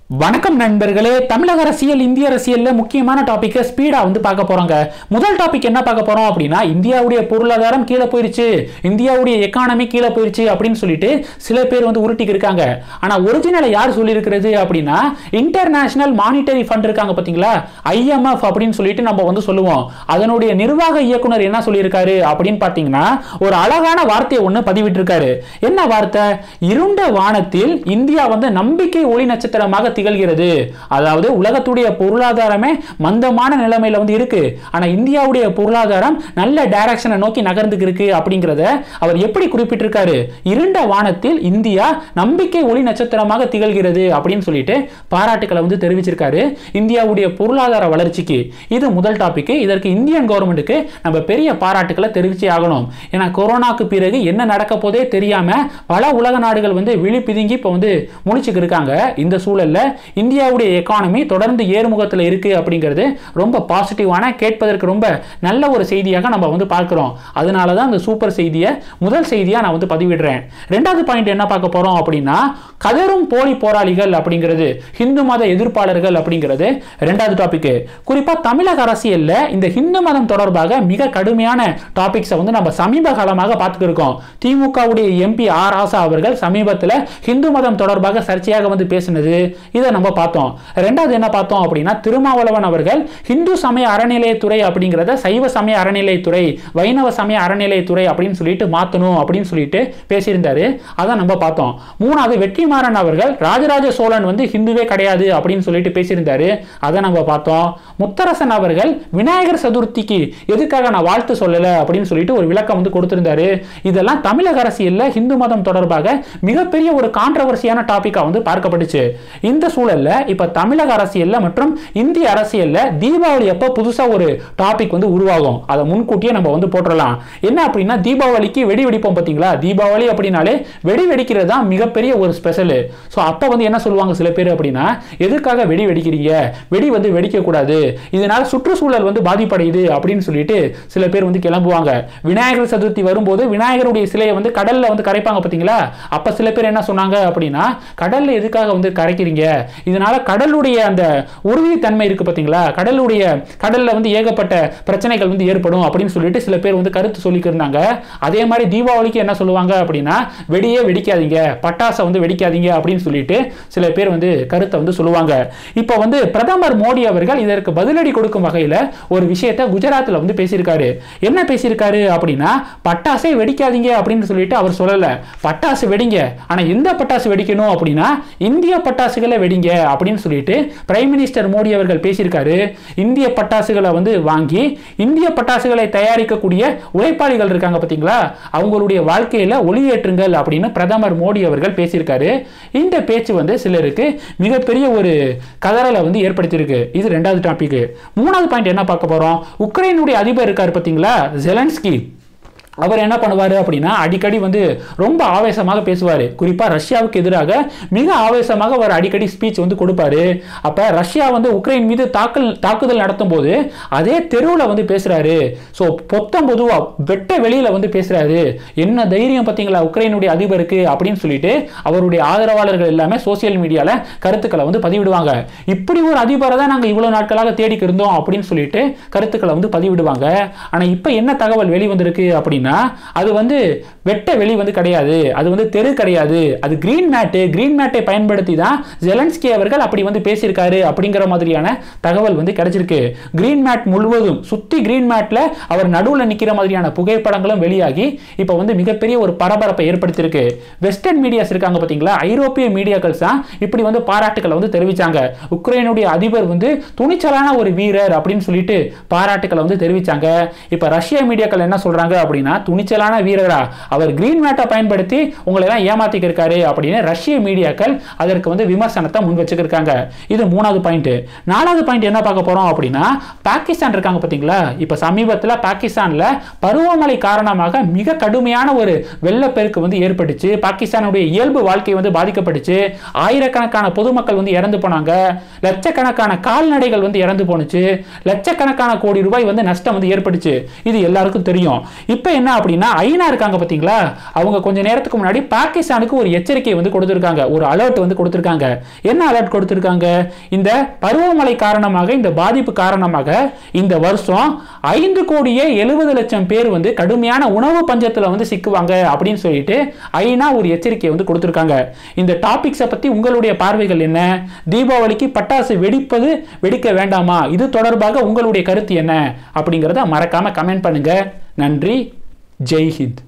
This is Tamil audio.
வணக்கம் நண்பர்களே தமிழக அரசியல் இந்திய அரசியல்ல முக்கியமான டாபிக்கை ஸ்பீடா வந்து பார்க்க போறோங்க முதல் டாபிக் என்ன பார்க்க போறோம் அப்படின்னா இந்தியாவுடைய பொருளாதாரம் கீழே போயிருச்சு இந்தியாவுடைய எக்கானமி கீழே போயிருச்சு அப்படின்னு சொல்லிட்டு சில பேர் வந்து உருட்டிக்கு இருக்காங்க ஆனா ஒரிஜினலை யார் சொல்லியிருக்கிறது அப்படின்னா இன்டர்நேஷனல் மானிட்டரி ஃபண்ட் இருக்காங்க பாத்தீங்களா ஐஎம்எஃப் அப்படின்னு சொல்லிட்டு நம்ம வந்து சொல்லுவோம் அதனுடைய நிர்வாக இயக்குனர் என்ன சொல்லியிருக்காரு அப்படின்னு பார்த்தீங்கன்னா ஒரு அழகான வார்த்தையை ஒன்று பதிவிட்டிருக்காரு என்ன வார்த்தை இருண்ட வானத்தில் இந்தியா வந்து நம்பிக்கை ஒளி நட்சத்திரமாக திகழ்கிறது அதாவது உலகத்துடைய பொருளாதாரமே மந்தமான நிலைமையில வந்து இருக்கு ஆனா இந்தியாவுடைய பொருளாதாரம் நல்ல டைரக்ஷனை நோக்கி நகர்ந்துக்கு இருக்கு அப்படிங்கிறத அவர் எப்படி குறிப்பிட்டிருக்காரு இருண்ட வானத்தில் இந்தியா நம்பிக்கை ஒளி நட்சத்திரமாக திகழ்கிறது அப்படின்னு சொல்லிட்டு பாராட்டுக்களை வந்து தெரிவிச்சிருக்காரு இந்தியாவுடைய பொருளாதார வளர்ச்சிக்கு இது முதல் டாபிக் இதற்கு இந்தியன் கவர்மெண்ட்டுக்கு நம்ம பெரிய பாராட்டுக்களை தெரிவிச்சே ஆகணும் ஏன்னா கொரோனாக்கு பிறகு என்ன நடக்க போதே தெரியாம பல உலக நாடுகள் வந்து விழி பிதுங்கி இப்போ வந்து முழிச்சுக்கு இருக்காங்க இந்த சூழல்ல இந்தியாவுடைய எக்கானமி தொடர்ந்து ஏறுமுகத்தில் இருக்கு அப்படிங்கிறது ரொம்ப பாசிட்டிவான கேட்பதற்கு ரொம்ப நல்ல ஒரு செய்தியாக நம்ம வந்து பார்க்கிறோம் அதனால தான் இந்த சூப்பர் செய்தியை முதல் செய்தியாக நான் வந்து பதிவிடுறேன் ரெண்டாவது பாயிண்ட் என்ன பார்க்க போறோம் அப்படின்னா கதரும் போலி போராளிகள் அப்படிங்கிறது ஹிந்து மத எதிர்ப்பாளர்கள் அப்படிங்கிறது ரெண்டாவது டாபிக் குறிப்பா தமிழக அரசியல்ல இந்த ஹிந்து மதம் தொடர்பாக மிக கடுமையான டாபிக்ஸை வந்து நம்ம சமீப காலமாக பார்த்துட்டு இருக்கோம் திமுகவுடைய எம்பி ஆர் ராசா அவர்கள் சமீபத்தில் ஹிந்து மதம் தொடர்பாக சர்ச்சையாக வந்து பேசினது இதை நம்ம பார்த்தோம் ரெண்டாவது என்ன பார்த்தோம் அப்படின்னா திருமாவளவன் அவர்கள் ஹிந்து சமய அறநிலையத்துறை அப்படிங்கிறத சைவ சமய அறநிலையத்துறை வைணவ சமய அறநிலையத்துறை அப்படின்னு சொல்லிட்டு மாற்றணும் அப்படின்னு சொல்லிட்டு பேசியிருந்தாரு அதை நம்ம பார்த்தோம் மூணாவது வெற்றிமாறன் அவர்கள் ராஜராஜ சோழன் வந்து ஹிந்துவே கிடையாது அப்படின்னு சொல்லிட்டு பேசியிருந்தாரு அதை நம்ம பார்த்தோம் முத்தரசன் அவர்கள் விநாயகர் சதுர்த்திக்கு எதுக்காக நான் வாழ்த்து சொல்லலை அப்படின்னு சொல்லிட்டு ஒரு விளக்கம் வந்து கொடுத்திருந்தாரு இதெல்லாம் தமிழக அரசியல்ல ஹிந்து மதம் தொடர்பாக மிகப்பெரிய ஒரு கான்ட்ரவர்சியான டாபிக்கா வந்து பார்க்கப்பட்டுச்சு இந்த சூழல்ல இப்ப தமிழக அரசியல்ல மற்றும் இந்திய அரசியல்ல தீபாவளி அப்ப புதுசா ஒரு டாபிக் வந்து உருவாகும் அதை முன்கூட்டியே நம்ம வந்து போட்டுடலாம் என்ன அப்படின்னா தீபாவளிக்கு வெடி வெடிப்போம் பாத்தீங்களா தீபாவளி அப்படின்னாலே வெடி வெடிக்கிறது தான் மிகப்பெரிய ஒரு ஸ்பெஷல் ஸோ அப்போ வந்து என்ன சொல்லுவாங்க சில பேர் அப்படின்னா எதுக்காக வெடி வெடிக்கிறீங்க வெடி வந்து வெடிக்க கூடாது இதனால சுற்றுச்சூழல் வந்து பாதிப்படையுது அப்படின்னு சொல்லிட்டு சில பேர் வந்து கிளம்புவாங்க விநாயகர் சதுர்த்தி வரும்போது விநாயகருடைய சிலையை வந்து கடல்ல வந்து கரைப்பாங்க பாத்தீங்களா அப்ப சில பேர் என்ன சொன்னாங்க அப்படின்னா கடல்ல எதுக்காக வந்து கரைக்கிறீங்க இதனால கடலுடைய அந்த உறுதித்தன்மை இருக்கு பாத்தீங்களா கடலுடைய கடல்ல வந்து ஏகப்பட்ட பிரச்சனைகள் வந்து ஏற்படும் அப்படின்னு சொல்லிட்டு சில பேர் வந்து கருத்து சொல்லிக்கிருந்தாங்க அதே மாதிரி தீபாவளிக்கு என்ன சொல்லுவாங்க அப்படின்னா வெடியே வெடிக்காதீங்க பட்டாசை வந்து வெடிக்காதீங்க அப்படின்னு சொல்லிட்டு சில பேர் வந்து கருத்தை வந்து சொல்லுவாங்க இப்போ வந்து பிரதமர் மோடி அவர்கள் இதற்கு பதிலடி கொடுக்கும் வகையில் ஒரு விஷயத்தை குஜராத்தில் வந்து பேசியிருக்காரு என்ன பேசியிருக்காரு அப்படின்னா பட்டாசே வெடிக்காதீங்க அப்படின்னு சொல்லிட்டு அவர் சொல்லலை பட்டாசு வெடிங்க ஆனால் எந்த பட்டாசு வெடிக்கணும் அப்படின்னா இந்திய பட்டாசுகளை வெடிங்க அப்படின்னு சொல்லிட்டு பிரைம் மினிஸ்டர் மோடி அவர்கள் பேசியிருக்காரு இந்திய பட்டாசுகளை வந்து வாங்கி இந்திய பட்டாசுகளை தயாரிக்கக்கூடிய உழைப்பாளிகள் இருக்காங்க பார்த்தீங்களா அவங்களுடைய வாழ்க்கையில் ஒளியேற்றுங்கள் அப்படின்னு பிரதமர் மோடி அவர்கள் பேசியிருக்காரு இந்த பேச்சு வந்து சிலருக்கு மிகப்பெரிய ஒரு கதறலை வந்து ஏற்படுத்தியிருக்கு இது ரெண்டாவது டாபிக் மூணாவது பாயிண்ட் என்ன பார்க்க போறோம் உக்ரைனுடைய அதிபர் இருக்கார் பார்த்தீங்களா ஜெலன்ஸ்கி அவர் என்ன பண்ணுவார் அப்படின்னா அடிக்கடி வந்து ரொம்ப ஆவேசமாக பேசுவார் குறிப்பாக ரஷ்யாவுக்கு எதிராக மிக ஆவேசமாக அவர் அடிக்கடி ஸ்பீச் வந்து கொடுப்பாரு அப்போ ரஷ்யா வந்து உக்ரைன் மீது தாக்கல் தாக்குதல் நடத்தும் போது அதே தெருவில் வந்து பேசுகிறாரு ஸோ பொத்தம் பொதுவாக வெட்ட வெளியில் வந்து பேசுகிறாரு என்ன தைரியம் பார்த்தீங்களா உக்ரைனுடைய அதிபருக்கு அப்படின்னு சொல்லிட்டு அவருடைய ஆதரவாளர்கள் எல்லாமே சோசியல் மீடியாவில் கருத்துக்களை வந்து பதிவிடுவாங்க இப்படி ஒரு அதிபரை தான் நாங்கள் இவ்வளோ நாட்களாக தேடிக்கு இருந்தோம் அப்படின்னு சொல்லிட்டு கருத்துக்களை வந்து பதிவிடுவாங்க ஆனால் இப்போ என்ன தகவல் வெளிவந்திருக்கு அப்படின்னா அது வந்து வெட்ட வெளி வந்து கிடையாது அது வந்து தெரு கிடையாது அது கிரீன் மேட்டு கிரீன் மேட்டை பயன்படுத்தி தான் ஜெலன்ஸ்கி அவர்கள் அப்படி வந்து பேசியிருக்காரு அப்படிங்கிற மாதிரியான தகவல் வந்து கிடைச்சிருக்கு கிரீன் மேட் முழுவதும் சுத்தி கிரீன் மேட்ல அவர் நடுவில் நிற்கிற மாதிரியான புகைப்படங்களும் வெளியாகி இப்போ வந்து மிகப்பெரிய ஒரு பரபரப்பை ஏற்படுத்தியிருக்கு வெஸ்டர்ன் மீடியாஸ் இருக்காங்க பார்த்தீங்களா ஐரோப்பிய மீடியாக்கள் தான் இப்படி வந்து பாராட்டுக்களை வந்து தெரிவிச்சாங்க உக்ரைனுடைய அதிபர் வந்து துணிச்சலான ஒரு வீரர் அப்படின்னு சொல்லிட்டு பாராட்டுக்களை வந்து தெரிவிச்சாங்க இப்போ ரஷ்ய மீடியாக்கள் என்ன சொல்றாங்க அப்படின்னா துணிச்சலான வீரரா அவர் கிரீன் மேட்டை பயன்படுத்தி உங்களை எல்லாம் ஏமாத்திக்க இருக்காரு அப்படின்னு ரஷ்ய மீடியாக்கள் அதற்கு வந்து விமர்சனத்தை முன் வச்சுக்கிருக்காங்க இது மூணாவது பாயிண்ட் நாலாவது பாயிண்ட் என்ன பார்க்க போறோம் அப்படின்னா பாகிஸ்தான் இருக்காங்க பார்த்தீங்களா இப்போ சமீபத்தில் பாகிஸ்தானில் பருவமழை காரணமாக மிக கடுமையான ஒரு வெள்ளப்பெருக்கு வந்து ஏற்பட்டுச்சு பாகிஸ்தானுடைய இயல்பு வாழ்க்கை வந்து பாதிக்கப்பட்டுச்சு ஆயிரக்கணக்கான பொதுமக்கள் வந்து இறந்து போனாங்க லட்சக்கணக்கான கால்நடைகள் வந்து இறந்து போனுச்சு லட்சக்கணக்கான கோடி ரூபாய் வந்து நஷ்டம் வந்து ஏற்பட்டுச்சு இது எல்லாருக்கும் தெரியும் இப்போ என்ன என்ன அப்படின்னா ஐநா இருக்காங்க பார்த்தீங்களா அவங்க கொஞ்ச நேரத்துக்கு முன்னாடி பாகிஸ்தானுக்கு ஒரு எச்சரிக்கை வந்து கொடுத்துருக்காங்க ஒரு அலர்ட் வந்து கொடுத்துருக்காங்க என்ன அலர்ட் கொடுத்துருக்காங்க இந்த பருவமழை காரணமாக இந்த பாதிப்பு காரணமாக இந்த வருஷம் ஐந்து கோடியே எழுபது லட்சம் பேர் வந்து கடுமையான உணவு பஞ்சத்தில் வந்து சிக்குவாங்க அப்படின்னு சொல்லிட்டு ஐநா ஒரு எச்சரிக்கை வந்து கொடுத்துருக்காங்க இந்த டாபிக்ஸை பற்றி உங்களுடைய பார்வைகள் என்ன தீபாவளிக்கு பட்டாசு வெடிப்பது வெடிக்க வேண்டாமா இது தொடர்பாக உங்களுடைய கருத்து என்ன அப்படிங்கிறத மறக்காம கமெண்ட் பண்ணுங்க நன்றி ஜெய் ஹிந்த்